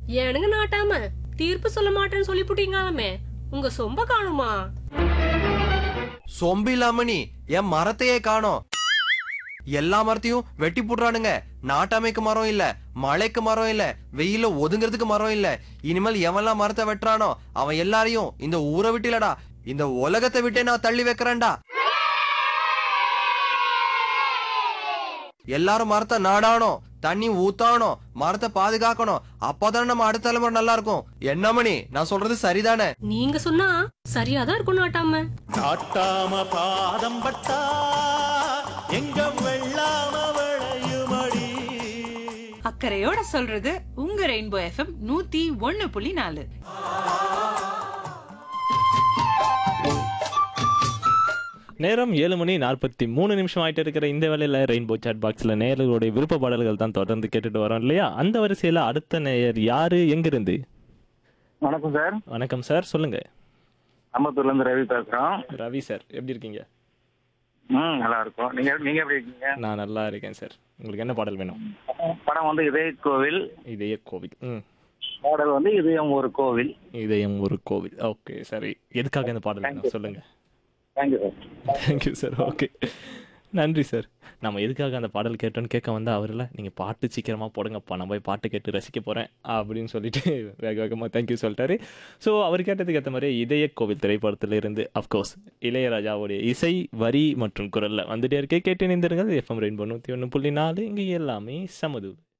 ஏனுங்க நாட்டாம தீர்ப்பு சொல்ல மாட்டேன்னு சொல்லிப்புட்டீங்களாமே உங்க சொம்ப காணுமா சொம்பு இல்லாம நீ என் மரத்தையே காணோம் எல்லா மரத்தையும் வெட்டி போடுறானுங்க நாட்டாமைக்கு மரம் இல்ல மழைக்கு மரம் இல்ல வெயில ஒதுங்கிறதுக்கு மரம் இல்ல இனிமேல் எவன்லாம் மரத்தை வெட்டுறானோ அவன் எல்லாரையும் இந்த ஊரை விட்டு இல்லடா இந்த உலகத்தை விட்டே நான் தள்ளி வைக்கிறேன்டா எல்லாரும் மரத்தை நாடானோம் தண்ணி ஊத்தானோம் மரத்தை பாதுகாக்கணும் அப்பதானே நம்ம அடுத்த தலைமுறை நல்லா இருக்கும் என்ன மணி நான் சொல்றது சரிதானே நீங்க சொன்னா சரியாதான் இருக்கும் நாட்டாம நாட்டாம பாதம் பட்டா எங்க வெள்ளாம விளையுமடி அக்கறையோட சொல்றது உங்க ரெயின்போ எஃப்எம் நூத்தி ஒன்னு புள்ளி நாலு நேரம் ஏழு மணி நாற்பத்தி மூணு நிமிஷம் ஆயிட்டு இருக்கிற இந்த வேலையில் ரெயின்போ சாட் பாக்ஸில் நேயர்களுடைய விருப்ப பாடல்கள் தான் தொடர்ந்து கேட்டுட்டு வரோம் இல்லையா அந்த வரிசையில் அடுத்த நேயர் யாரு எங்கிருந்து வணக்கம் சார் வணக்கம் சார் சொல்லுங்க அம்பத்தூர்ல இருந்து ரவி பேசுறோம் ரவி சார் எப்படி இருக்கீங்க ம் நல்லா இருக்கும் நீங்க நீங்க எப்படி இருக்கீங்க நான் நல்லா இருக்கேன் சார் உங்களுக்கு என்ன பாடல் வேணும் படம் வந்து இதய கோவில் இதய கோவில் ம் பாடல் வந்து இதயம் ஒரு கோவில் இதயம் ஒரு கோவில் ஓகே சரி எதுக்காக இந்த பாடல் வேணும் சொல்லுங்க thank you sir thank you sir okay நன்றி சார் நம்ம எதுக்காக அந்த பாடல் கேட்டோன்னு கேட்க வந்தால் அவரில் நீங்கள் பாட்டு சீக்கிரமாக போடுங்கப்பா நான் போய் பாட்டு கேட்டு ரசிக்க போகிறேன் அப்படின்னு சொல்லிட்டு வேக வேகமாக தேங்க்யூ சொல்லிட்டாரு ஸோ அவர் கேட்டதுக்கு ஏற்ற மாதிரி இதய கோவில் திரைப்படத்தில் இருந்து அஃப்கோர்ஸ் இளையராஜாவுடைய இசை வரி மற்றும் குரலில் வந்துட்டே இருக்கே கேட்டு இணைந்திருங்கள் எஃப்எம் ரெயின்போ நூற்றி ஒன்று புள்ளி நாலு இங்கே எல்லாமே சமது